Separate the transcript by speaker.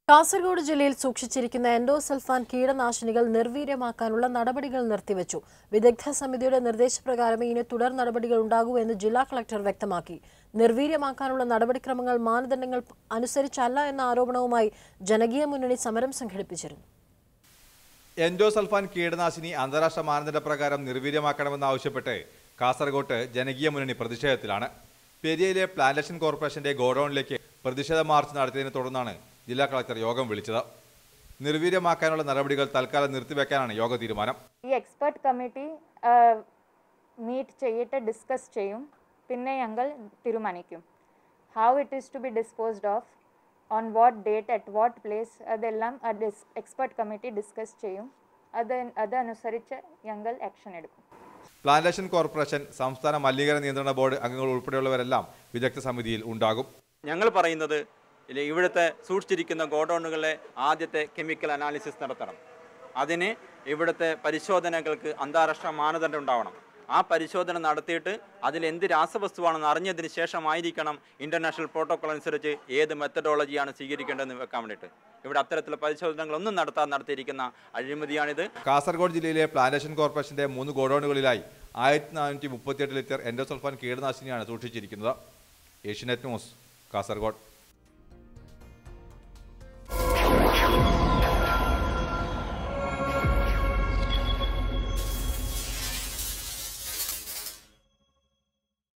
Speaker 1: കാസർഗോഡ് ജില്ലയിൽ സൂക്ഷിച്ചിരിക്കുന്ന എൻഡോസൾഫാൻ കീടനാശിനികൾ നിർവീര്യമാക്കാനുള്ള നടപടികൾ നിർത്തിവെച്ചു വിദഗ്ധ സമിതിയുടെ നിർദ്ദേശപ്രകാരമേ ഇനി തുടർ നടപടികൾ ഉണ്ടാകൂ എന്ന് ജില്ലാ കളക്ടർ വ്യക്തമാക്കി നിർവീര്യമാക്കാനുള്ള നടപടിക്രമങ്ങൾ മാനദണ്ഡങ്ങൾ അനുസരിച്ചല്ല എന്ന ആരോപണവുമായി ജനകീയ മുന്നണി സമരം സംഘടിപ്പിച്ചിരുന്നു
Speaker 2: എൻഡോസൾഫാൻ കീടനാശിനി അന്താരാഷ്ട്ര മാനദണ്ഡ പ്രകാരം നിർവീര്യമാക്കണമെന്നാവശ്യപ്പെട്ട് കാസർഗോട്ട് ജനകീയ മുന്നണി പ്രതിഷേധത്തിലാണ് പെരിയയിലെ പ്ലാന്റേഷൻ കോർപ്പറേഷന്റെ ഗോഡൌണിലേക്ക് പ്രതിഷേധ മാർച്ച് നടത്തിയതിനെ തുടർന്നാണ് ജില്ലാ കളക്ടർ യോഗം വിളിച്ചത് നിർവീര്യമാക്കാനുള്ള നടപടികൾ തൽക്കാലം നിർത്തിവെക്കാനാണ് യോഗ തീരുമാനം
Speaker 3: ഈ എക്സ്പെർട്ട് കമ്മിറ്റി മീറ്റ് ചെയ്തിട്ട് ഡിസ്കസ് ചെയ്യും പിന്നെ ഞങ്ങൾ തീരുമാനിക്കും how it is to be disposed of on what date at what place അതെല്ലാം എക്സ്പെർട്ട് കമ്മിറ്റി ഡിസ്കസ് ചെയ്യും അത് അതനുസരിച്ച് ഞങ്ങൾ ആക്ഷൻ എടുക്കും
Speaker 2: പ്ലാന്റേഷൻ കോർപ്പറേഷൻ സംസ്ഥാന മലിനീകരണ നിയന്ത്രണ ബോർഡ് അംഗങ്ങൾ ഉൾപ്പെടെയുള്ളവരെല്ലാം വിദഗ്ധ സമിതിയിൽ ഉണ്ടാകും
Speaker 4: ഞങ്ങൾ പറയുന്നത് ഇല്ല, ഇവിടുത്തെ സൂക്ഷിച്ചിരിക്കുന്ന ഗോഡൗണുകളിലെ ആദ്യത്തെ കെമിക്കൽ അനാലിസിസ് നടത്തണം അതിന് ഇവിടുത്തെ പരിശോധനകൾക്ക് അന്താരാഷ്ട്ര മാനദണ്ഡം ഉണ്ടാവണം ആ പരിശോധന നടത്തിയിട്ട് അതിൽ എന്ത് രാസവസ്തുവാണെന്ന് അറിഞ്ഞതിന് ശേഷമായിരിക്കണം ഇൻ്റർനാഷണൽ പ്രോട്ടോകോൾ അനുസരിച്ച് ഏത് മെത്തഡോളജിയാണ് സ്വീകരിക്കേണ്ടതെന്ന് വെക്കാൻ വേണ്ടിയിട്ട് ഇവിടെ അത്തരത്തിലുള്ള പരിശോധനകളൊന്നും നടത്താൻ നടത്തിയിരിക്കുന്ന അഴിമതിയാണിത്
Speaker 2: കാസർഗോഡ് ജില്ലയിലെ പ്ലാന്റേഷൻ കോർപ്പറേഷന്റെ മൂന്ന് ഗോഡൌണുകളിലായി ആയിരത്തി നാനൂറ്റി മുപ്പത്തിയെട്ട് ലിറ്റർ എൻഡോസൾഫാൻ കീടനാശിനിയാണ് സൂക്ഷിച്ചിരിക്കുന്നത് ഏഷ്യനെറ്റ് ന്യൂസ് കാസർഗോഡ്